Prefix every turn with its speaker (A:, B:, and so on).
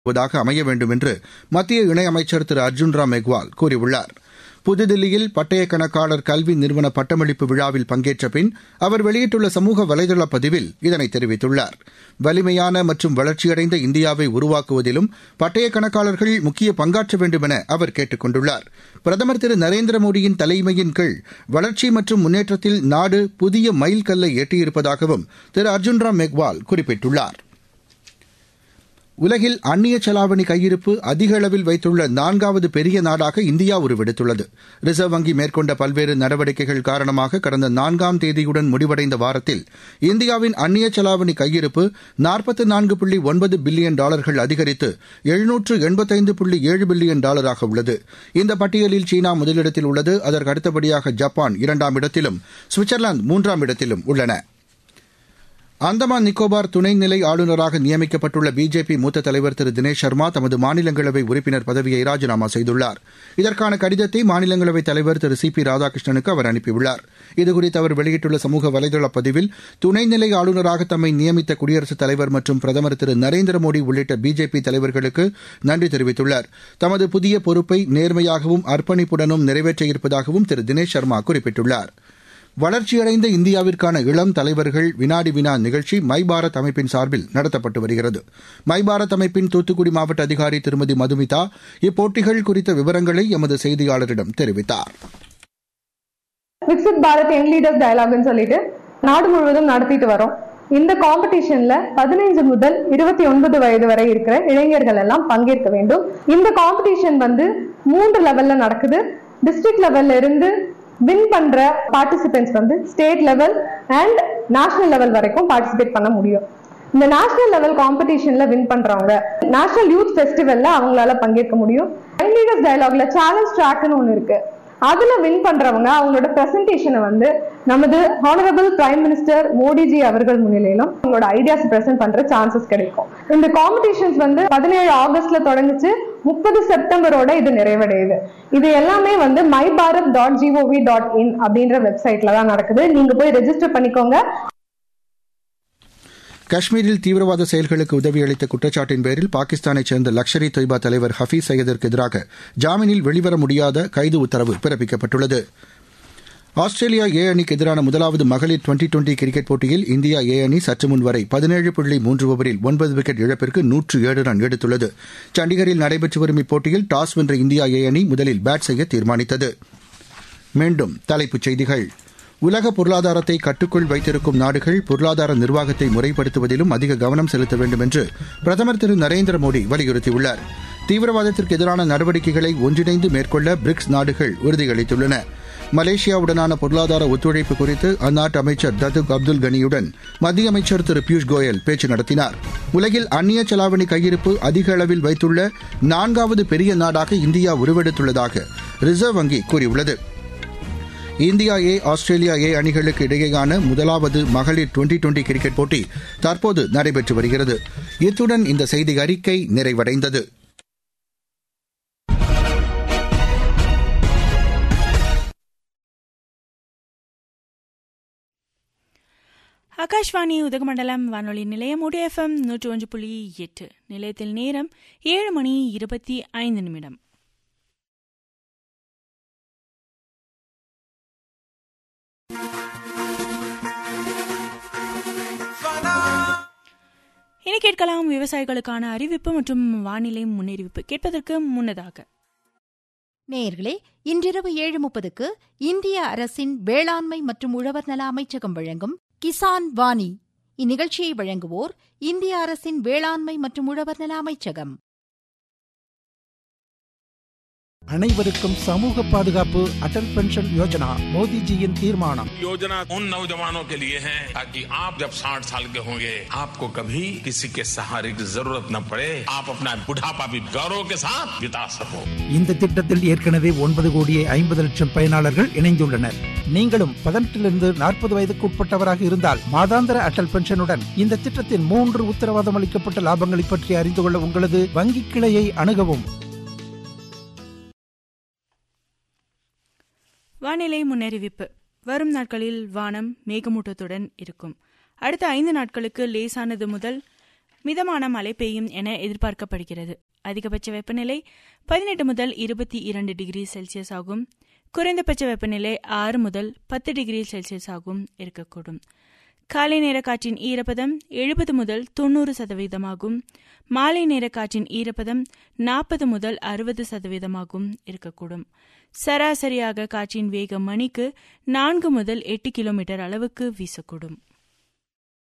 A: வதாக அமைய வேண்டும் என்று மத்திய இணையமைச்சர் திரு அர்ஜுன் ராம் மெக்வால் கூறியுள்ளார் புதுதில்லியில் பட்டய கணக்காளர் கல்வி நிறுவன பட்டமளிப்பு விழாவில் பங்கேற்ற பின் அவர் வெளியிட்டுள்ள சமூக வலைதள பதிவில் இதனை தெரிவித்துள்ளார் வலிமையான மற்றும் வளர்ச்சியடைந்த இந்தியாவை உருவாக்குவதிலும் பட்டய கணக்காளர்கள் முக்கிய பங்காற்ற வேண்டும் என அவர் கேட்டுக் கொண்டுள்ளார் பிரதமர் திரு நரேந்திர மோடியின் தலைமையின் கீழ் வளர்ச்சி மற்றும் முன்னேற்றத்தில் நாடு புதிய மைல்கல்லை எட்டியிருப்பதாகவும் திரு அர்ஜுன் ராம் மெக்வால் குறிப்பிட்டுள்ளார் உலகில் அந்நிய செலாவணி கையிருப்பு அதிக அளவில் வைத்துள்ள நான்காவது பெரிய நாடாக இந்தியா உருவெடுத்துள்ளது ரிசர்வ் வங்கி மேற்கொண்ட பல்வேறு நடவடிக்கைகள் காரணமாக கடந்த நான்காம் தேதியுடன் முடிவடைந்த வாரத்தில் இந்தியாவின் அந்நிய செலாவணி கையிருப்பு நாற்பத்து நான்கு புள்ளி ஒன்பது பில்லியன் டாலர்கள் அதிகரித்து எழுநூற்று எண்பத்தைந்து புள்ளி ஏழு பில்லியன் டாலராக உள்ளது இந்த பட்டியலில் சீனா முதலிடத்தில் உள்ளது அதற்கு அடுத்தபடியாக ஜப்பான் இரண்டாம் இடத்திலும் சுவிட்சர்லாந்து மூன்றாம் இடத்திலும் உள்ளன அந்தமான் நிக்கோபார் துணைநிலை ஆளுநராக நியமிக்கப்பட்டுள்ள பிஜேபி மூத்த தலைவர் திரு தினேஷ் சர்மா தமது மாநிலங்களவை உறுப்பினர் பதவியை ராஜினாமா செய்துள்ளார் இதற்கான கடிதத்தை மாநிலங்களவைத் தலைவர் திரு சி பி ராதாகிருஷ்ணனுக்கு அவர் அனுப்பியுள்ளார் இதுகுறித்து அவர் வெளியிட்டுள்ள சமூக வலைதள பதிவில் துணைநிலை ஆளுநராக தம்மை நியமித்த குடியரசுத் தலைவர் மற்றும் பிரதமர் திரு நரேந்திர மோடி உள்ளிட்ட பிஜேபி தலைவர்களுக்கு நன்றி தெரிவித்துள்ளார் தமது புதிய பொறுப்பை நேர்மையாகவும் அர்ப்பணிப்புடனும் நிறைவேற்ற இருப்பதாகவும் திரு தினேஷ் சர்மா குறிப்பிட்டுள்ளாா் வளர்ச்சியடைந்த இந்தியாவிற்கான இளம் தலைவர்கள் வினாடி வினா நிகழ்ச்சி மை பாரத் அமைப்பின் சார்பில் நடத்தப்பட்டு வருகிறது மை பாரத் அமைப்பின் தூத்துக்குடி மாவட்ட அதிகாரி திருமதி மதுமிதா இப்போட்டிகள் குறித்த விவரங்களை எமது செய்தியாளரிடம் தெரிவித்தார்
B: விக்சித் பாரத் யங் லீடர்ஸ் டயலாக்னு சொல்லிட்டு நாடு முழுவதும் நடத்திட்டு வரோம் இந்த காம்படிஷன்ல பதினைஞ்சு முதல் இருபத்தி ஒன்பது வயது வரை இருக்கிற இளைஞர்கள் எல்லாம் பங்கேற்க வேண்டும் இந்த காம்படிஷன் வந்து மூன்று லெவல்ல நடக்குது டிஸ்ட்ரிக்ட் லெவல்ல இருந்து வின் பண்ற பார்ட்டிசிபென்ட்ஸ் வந்து state level and national level வரைக்கும் பார்ட்டிசிபேட் பண்ண முடியும் இந்த நேஷனல் லெவல் காம்படிஷன்ல வின் பண்றவங்க நேஷனல் யூத் ஃபெஸ்டிவல்ல அவங்களால பங்கேற்க முடியும் லீடர்ஸ் டயலாக்ல சேலஞ்ச் ட்ராக்னு ஒன்று இருக்கு அதுல வின் பண்றவங்க அவங்களோட பிரசன்டேஷனை வந்து நமது ஹானரபிள் பிரைம் மினிஸ்டர் மோடிஜி அவர்கள் முன்னிலையிலும் அவங்களோட ஐடியாஸ் பிரசன்ட் பண்ற சான்சஸ் கிடைக்கும் இந்த காம்படிஷன்ஸ் வந்து பதினேழு ஆகஸ்ட்ல தொடங்குச்சு முப்பது செப்டம்பரோட இது நிறைவடையுது இது எல்லாமே வந்து my Bharat dot G O V dot in அப்படின்ற வெப்சைட்ல தான் நடக்குது நீங்க போய் ரெஜிஸ்டர் பண்ணிக்கோங்க
A: காஷ்மீரில் தீவிரவாத செயல்களுக்கு உதவியளித்த குற்றச்சாட்டின் பேரில் பாகிஸ்தானைச் சேர்ந்த லக்ஷர் இ தொய்பா தலைவர் ஹபீஸ் சையதிற்கு எதிராக ஜாமீனில் வெளிவர முடியாத கைது உத்தரவு பிறப்பிக்கப்பட்டுள்ளது ஆஸ்திரேலியா ஏ அணிக்கு எதிரான முதலாவது மகளிர் டுவெண்டி டுவெண்டி கிரிக்கெட் போட்டியில் இந்தியா ஏ அணி சற்று முன் வரை பதினேழு புள்ளி மூன்று ஓவரில் ஒன்பது விக்கெட் இழப்பிற்கு நூற்று ஏழு ரன் எடுத்துள்ளது சண்டிகரில் நடைபெற்று வரும் இப்போட்டியில் டாஸ் வென்ற இந்தியா ஏ அணி முதலில் பேட் செய்ய தீர்மானித்தது மீண்டும் தலைப்புச் செய்திகள் உலக பொருளாதாரத்தை கட்டுக்குள் வைத்திருக்கும் நாடுகள் பொருளாதார நிர்வாகத்தை முறைப்படுத்துவதிலும் அதிக கவனம் செலுத்த வேண்டும் என்று பிரதமர் திரு நரேந்திர மோடி வலியுறுத்தியுள்ளார் தீவிரவாதத்திற்கு எதிரான நடவடிக்கைகளை ஒன்றிணைந்து மேற்கொள்ள பிரிக்ஸ் நாடுகள் உறுதியளித்துள்ளன மலேசியாவுடனான பொருளாதார ஒத்துழைப்பு குறித்து அந்நாட்டு அமைச்சர் ததுக் அப்துல் கனியுடன் மத்திய அமைச்சர் திரு பியூஷ் கோயல் பேச்சு நடத்தினார் உலகில் அந்நிய செலாவணி கையிருப்பு அதிக அளவில் வைத்துள்ள நான்காவது பெரிய நாடாக இந்தியா உருவெடுத்துள்ளதாக ரிசர்வ் வங்கி கூறியுள்ளது இந்தியா ஏ ஆஸ்திரேலியா ஏ அணிகளுக்கு இடையேயான முதலாவது மகளிர் டுவெண்டி டுவெண்டி கிரிக்கெட் போட்டி தற்போது நடைபெற்று வருகிறது இத்துடன் இந்த செய்தி அறிக்கை நிறைவடைந்தது
C: ஆகாஷ்வாணி உதகமண்டலம் வானொலி நிலையம் உடைய எஃப்எம் நூற்றி ஒன்று புள்ளி எட்டு நிலையத்தில் நேரம் ஏழு மணி இருபத்தி ஐந்து நிமிடம் இனி கேட்கலாம் விவசாயிகளுக்கான அறிவிப்பு மற்றும் வானிலை முன்னறிவிப்பு கேட்பதற்கு முன்னதாக
D: நேயர்களே இன்றிரவு ஏழு முப்பதுக்கு இந்திய அரசின் வேளாண்மை மற்றும் உழவர் நல அமைச்சகம் வழங்கும் கிசான் வாணி இந்நிகழ்ச்சியை வழங்குவோர் இந்திய அரசின் வேளாண்மை மற்றும் உழவர் நல அமைச்சகம்
E: அனைவருக்கும் சமூக பாதுகாப்பு அடல் பென்ஷன் யோஜனா மோடிஜியின் தீர்மானம்
F: योजना उन नौजवानों के लिए है ताकि आप जब 60 साल के होंगे आपको कभी किसी के सहारे की जरूरत न पड़े आप अपना बुढ़ापा भी गौरव के साथ बिता सको
E: இந்த திட்டத்தில் ஏற்கனவே ஒன்பது கோடியே ஐம்பது லட்சம் பயனாளர்கள் இணைந்துள்ளனர் நீங்களும் பதினெட்டிலிருந்து நாற்பது வயதுக்கு உட்பட்டவராக இருந்தால் மாதாந்திர அடல் பென்ஷனுடன் இந்த திட்டத்தின் மூன்று உத்தரவாதம் அளிக்கப்பட்ட லாபங்களை பற்றி அறிந்து கொள்ள உங்களது வங்கி கிளையை அணுகவும்
C: வானிலை முன்னறிவிப்பு வரும் நாட்களில் வானம் மேகமூட்டத்துடன் இருக்கும் அடுத்த ஐந்து நாட்களுக்கு லேசானது முதல் மிதமான மழை பெய்யும் என எதிர்பார்க்கப்படுகிறது அதிகபட்ச வெப்பநிலை பதினெட்டு முதல் இருபத்தி இரண்டு டிகிரி செல்சியஸ் ஆகும் குறைந்தபட்ச வெப்பநிலை ஆறு முதல் பத்து டிகிரி செல்சியஸ் ஆகும் இருக்கக்கூடும் காலை நேர காற்றின் ஈரப்பதம் எழுபது முதல் தொண்ணூறு சதவீதமாகும் மாலை நேர காற்றின் ஈரப்பதம் நாற்பது முதல் அறுபது சதவீதமாகும் இருக்கக்கூடும் சராசரியாக காற்றின் வேகம் மணிக்கு நான்கு முதல் எட்டு கிலோமீட்டர் அளவுக்கு வீசக்கூடும்